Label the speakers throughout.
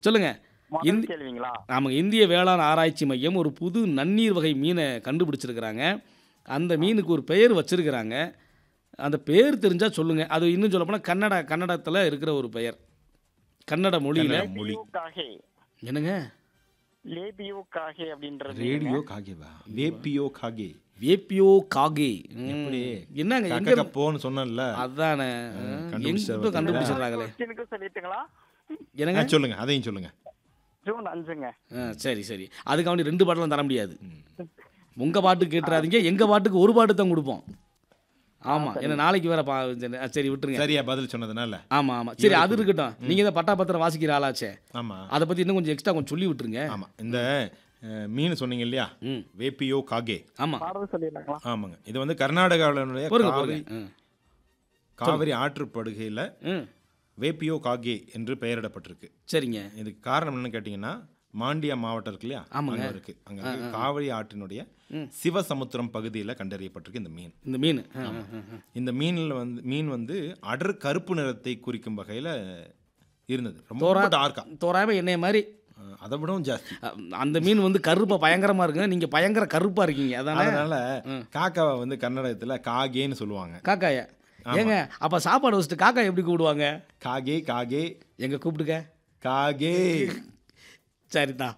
Speaker 1: சொல்லுங்க
Speaker 2: முதல்
Speaker 1: இந்தி-
Speaker 2: கேள்விங்களா
Speaker 1: ஆமாங்க இந்திய வேளாண் ஆராய்ச்சி மையம் ஒரு புது நன்னீர் வகை மீனை கண்டுபிடிச்சிருக்கிறாங்க அந்த மீனுக்கு ஒரு பெயர் வச்சிருக்கிறாங்க அந்த பேர் தெரிஞ்சால் சொல்லுங்கள் அது இன்னும் சொல்லப்போனால் கன்னட கன்னடத்தில் இருக்கிற ஒரு பெயர் கன்னட மொழியில்
Speaker 3: கன்னடம். மொழி.
Speaker 2: காகே
Speaker 1: என்னங்க
Speaker 2: லேபியோ காகே அப்படின்றது
Speaker 3: ரேடியோ காகேவா வேப்பியோ காகே
Speaker 1: வேப்பியோ காகே ம்.
Speaker 3: எப்படி?
Speaker 1: என்னங்க
Speaker 3: கக்க
Speaker 1: எங்க
Speaker 3: கப்போன்னு சொன்னேன்ல
Speaker 1: அதானே
Speaker 3: கண்டுபிடிச்சாரு
Speaker 1: எங்கிட்ட கண்டுபிடிச்சிடுறாங்களே
Speaker 2: கொஸ்டினுக்கு சொல்லிட்டுங்களா
Speaker 1: என்னங்க
Speaker 3: ஆ, சொல்லுங்க அதையும் சொல்லுங்க
Speaker 2: ஜூன் அஞ்சுங்க
Speaker 1: ஆ, சரி சரி அதுக்காண்டி ரெண்டு பாட்டெல்லாம் தர முடியாது உங்கள் பாட்டுக்கு கேட்டுறாதீங்க எங்கள் பாட்டுக்கு ஒரு பாட்டு தான் கொடுப்போம் ஆமாம் ஏன்னா நாளைக்கு வேற பா ஆ, சரி விட்டுருங்க
Speaker 3: சரியா பதில் சொன்னதுனால
Speaker 1: ஆமாம் ஆமாம் சரி அது இருக்கட்டும் நீங்கள் தான் பட்டா பத்திரம் வாசிக்கிற ஆளாச்சே
Speaker 3: ஆமா
Speaker 1: அதை பற்றி இன்னும் கொஞ்சம் எக்ஸ்ட்ரா கொஞ்சம் சொல்லி விட்டுருங்க
Speaker 3: ஆமா இந்த அஹ், மீன் சொன்னீங்க இல்லையா
Speaker 1: ம்
Speaker 3: வேப்பியோ காகே
Speaker 1: ஆமாம்
Speaker 2: பாடல் சொல்லிடலாங்களா
Speaker 3: ஆமாங்க இது வந்து கர்நாடகாவினுடைய
Speaker 1: பொறுங்க
Speaker 3: காவிரி
Speaker 1: பொறுங்க ம்
Speaker 3: காவிரி ஆற்றுப்படுகையில்
Speaker 1: ம்
Speaker 3: வேப்பியோ காகே என்று பெயரிடப்பட்டிருக்கு
Speaker 1: சரிங்க
Speaker 3: இதுக்கு காரணம் என்னன்னு கேட்டிங்கன்னா மாண்டியா மாவட்டம் இருக்கு இல்லையா
Speaker 1: ஆமாங்க.
Speaker 3: அங்க இருக்கு அங்க இருக்கு. காவிரி ஆற்றினுடைய சிவசமுத்திரம் பகுதியில் கண்டறியப்பட்டிருக்கு இந்த மீன்
Speaker 1: இந்த மீன் ஆ, ஆ, ஆ, ஆ.
Speaker 3: இந்த மீனில் வந்து மீன் வந்து அடர் கருப்பு நிறத்தை குறிக்கும் வகையில் இருந்தது ரொம்ப
Speaker 1: தோரா
Speaker 3: டார்க்கா
Speaker 1: தோராயமாக என்னைய மாதிரி
Speaker 3: அதை விடவும் ஜாஸ்தி
Speaker 1: அ, அந்த மீன் வந்து கருப்பா பயங்கரமாக இருக்குங்க நீங்கள் பயங்கர கருப்பாக இருக்கீங்க அதானே
Speaker 3: அதனால காக்காவை வந்து கன்னடத்தில் காகேன்னு சொல்லுவாங்க
Speaker 1: காக்காய ஏங்க அப்போ சாப்பாடு வச்சுட்டு காக்கா எப்படி கூப்பிடுவாங்க
Speaker 3: காகே காகே
Speaker 1: எங்க கூப்பிட்டுக்க
Speaker 3: காகே
Speaker 1: சரிதான்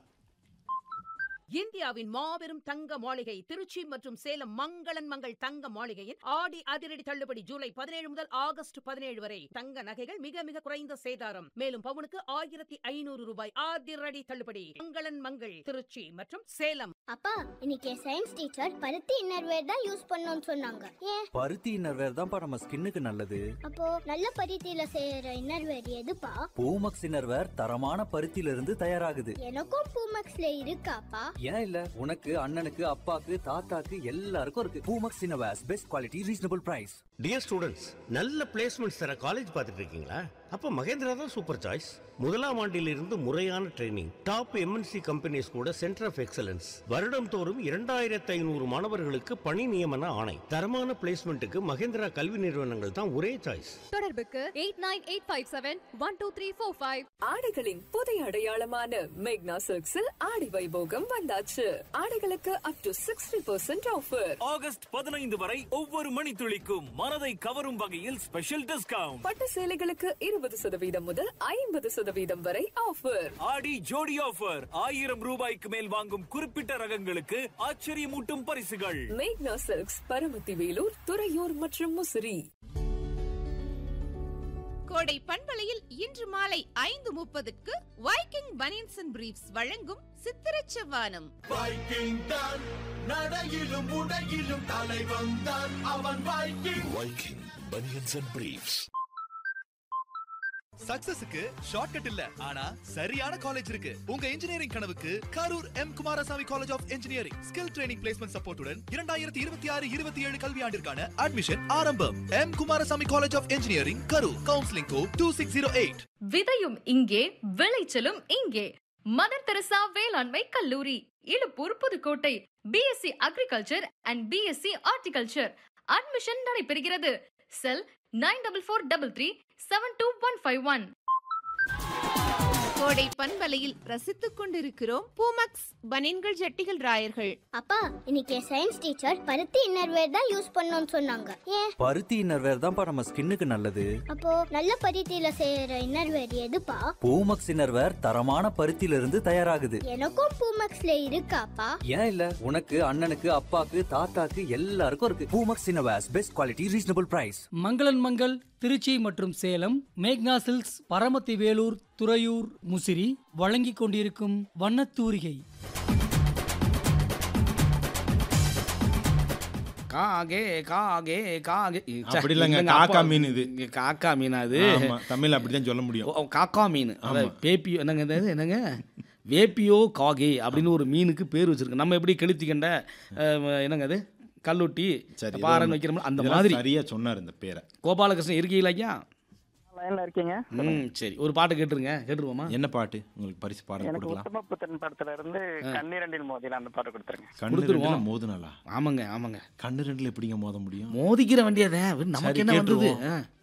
Speaker 4: இந்தியாவின் மாபெரும் தங்க மாளிகை திருச்சி மற்றும் சேலம் மங்களன் மங்கள் தங்க மாளிகையின் ஆடி அதிரடி தள்ளுபடி ஜூலை பதினேழு முதல் ஆகஸ்ட் பதினேழு வரை தங்க நகைகள் மிக மிக குறைந்த சேதாரம் மேலும் பவுனுக்கு ஆயிரத்தி ஐநூறு ரூபாய் அதிரடி தள்ளுபடி மங்களன் மங்கள் திருச்சி மற்றும் சேலம்
Speaker 5: அப்பா இன்னைக்கு என் சயின்ஸ் டீச்சர் பருத்தி இன்னர்வேர் தான் யூஸ் பண்ணணும்னு சொன்னாங்க ஏன்
Speaker 6: பருத்தி இன்னர்வேர் தான்ப்பா நம்ம ஸ்கின்னுக்கு நல்லது
Speaker 5: அப்போ நல்ல பருத்தியில செய்யற இன்னர்வேர் எதுப்பா
Speaker 6: பூமக்ஸ் இன்னர்வேர் தரமான பருத்தியில இருந்து தயாராகுது
Speaker 5: எனக்கும் பூமக்ஸ்ல இருக்காப்பா
Speaker 6: ஏன் இல்ல உனக்கு அண்ணனுக்கு அப்பாக்கு தாத்தாக்கு எல்லாருக்கும் இருக்கு Poomex innerwears best quality reasonable price
Speaker 7: dear students நல்ல பிளேஸ்மெண்ட்ஸ் தர காலேஜ் பார்த்துட்டு இருக்கீங்களா அப்போ மகேந்திரா தான் சூப்பர் சாய்ஸ் முதலாம் ஆண்டிலிருந்து முறையான ட்ரைனிங் டாப் எம்என்சி கம்பெனிஸ் கூட சென்டர் ஆஃப் எக்ஸலன்ஸ் வருடம் தோறும் இரண்டாயிரத்து ஐநூறு மாணவர்களுக்கு பணி நியமன ஆணை தரமான பிளேஸ்மெண்ட்டுக்கு மகேந்திரா கல்வி நிறுவனங்கள் தான் ஒரே சாய்ஸ்
Speaker 8: தொடர்புக்கு eight nine eight five seven one two three four five
Speaker 9: ஆடைகளின் புதிய அடையாளமான மேக்னா சில்க்ஸில் ஆடி வைபோகம் வந்தாச்சு ஆடைகளுக்கு up to sixty percent offer
Speaker 10: August பதினைந்து வரை ஒவ்வொரு மணித்துளிக்கும் மனதை கவரும் வகையில் ஸ்பெஷல் டிஸ்கவுண்ட்
Speaker 9: பட்டு சேலைகளுக்கு இருபது சதவீதம் முதல் ஐம்பது சதவீதம் வரை ஆஃபர்
Speaker 10: ஆடி ஜோடி ஆஃபர் ஆயிரம் ரூபாய்க்கு மேல் வாங்கும் குறிப்பிட்ட ரகங்களுக்கு ஆச்சரியமூட்டும் பரிசுகள்
Speaker 9: மேக்னா சில்க்ஸ் பரமத்தி வேலூர் துறையூர் மற்றும் முசிறி
Speaker 4: கோடை பண்பலையில் இன்று மாலை ஐந்து முப்பதுக்கு வைக்கிங் பனியன்ஸ் அண்ட் பிரீஃப்ஸ் வழங்கும் சித்திரச் செவ்வானம்
Speaker 10: நடையிலும் உடையிலும் தலைவன் தான் அவன் வைக்கிங்
Speaker 11: சக்சஸுக்கு ஷார்ட்கட் இல்ல ஆனா சரியான காலேஜ் இருக்கு உங்க இன்ஜினியரிங் கனவுக்கு Karur M Kumarasamy college of engineering skill training placement சப்போர்ட்டுடன் இரண்டாயிரத்தி இருபத்தி ஆறு இருபத்தி ஏழு கல்வியாண்டிற்கான அட்மிஷன் ஆரம்பம் M Kumarasamy college of engineering Karur counselling code two six zero eight
Speaker 8: விதையும் இங்கே விளைச்சலும் இங்கே மதர் தெரசா வேளாண்மை கல்லூரி Iluppur Pudukkottai BSc agriculture and BSc horticulture admission நடைபெறுகிறது cell nine double four double three seven two one five one
Speaker 4: Kodai பண்பலையில் ரசித்துக் கொண்டிருக்கிறோம் பூமக்ஸ் பனியன்கள் ஜட்டிகள் ராயர்கள்
Speaker 5: அப்பா இன்னைக்கு என் சயின்ஸ் டீச்சர் பருத்தி இன்னர்வேர் தான் யூஸ் பண்ணணும்னு சொன்னாங்க ஏன்
Speaker 6: பருத்தி இன்னர்வேர் தான்ப்பா நம்ம ஸ்கின்னுக்கு நல்லது
Speaker 5: அப்போ நல்ல பருத்தியில செய்யற இன்னர்வேர் எதுப்பா
Speaker 6: பூமக்ஸ் இன்னர்வேர் தரமான பருத்தியில இருந்து தயாராகுது
Speaker 5: எனக்கும் பூமக்ஸ்ல இருக்காப்பா
Speaker 6: ஏன் இல்ல உனக்கு அண்ணனுக்கு அப்பாக்கு தாத்தாக்கு எல்லாருக்கும் இருக்கு Poomex innerwears best quality reasonable price
Speaker 12: மங்களன் மங்கள் திருச்சி மற்றும் சேலம் மேக்னா சில்க்ஸ் பரமத்தி வேலூர் துறையூர் முசிறி வழங்கிக் கொண்டிருக்கும் வண்ணத்தூரிகை
Speaker 1: காகே காகே காகே ச்சே,
Speaker 3: அப்படி இல்லைங்க,
Speaker 1: இல்லைங்க,
Speaker 3: காக்கா
Speaker 1: அப்பா-
Speaker 3: மீன் இது.
Speaker 1: இங்க காக்கா மீனா அது
Speaker 3: ஆமா தமிழ் அப்படிதான் சொல்ல முடியும்
Speaker 1: ஓ, காக்கா மீன் அதாவது பேப்பியோ என்னங்க இது என்னங்க வேப்பியோ காகே அப்படின்னு ஒரு மீனுக்கு பேர் வச்சிருக்கு நம்ம எப்படி கெளுத்திக்கண்ட அஹ், என்னங்க அது கல்லொட்டி
Speaker 3: சரி
Speaker 1: பாறைன்னு வைக்கிறோம் அந்த
Speaker 3: இதெல்லாம்
Speaker 1: மாதிரி
Speaker 3: சரியா சொன்னார் இந்த பேரை
Speaker 1: கோபாலகிருஷ்ணன் இருக்கீங்களா ஐயா
Speaker 2: லைன்ல இருக்கீங்க
Speaker 1: ம் சரி ஒரு பாட்டு கேட்டுருங்க கேட்டுருவோமா
Speaker 3: என்ன பாட்டு உங்களுக்கு பரிசு பாடம்
Speaker 2: எனக்கு
Speaker 3: கொடுக்கலாம்
Speaker 2: உத்தம புத்தன் படத்துல இருந்து கண்ணீரண்டில் மோதில அந்த பாட்டு கொடுத்துருங்க
Speaker 3: கண்ணு
Speaker 1: கொடுத்துருவோம்.
Speaker 3: ரெண்டுல மோதுனாலா
Speaker 1: ஆமாங்க ஆமாங்க
Speaker 3: கண்ணு ரெண்டுல எப்படிங்க மோத முடியும்
Speaker 1: மோதிக்கிற வண்டியதான் நமக்கு
Speaker 3: சரி,
Speaker 1: என்ன வந்தது
Speaker 3: கேட்டுருவோம்.
Speaker 1: ஆ.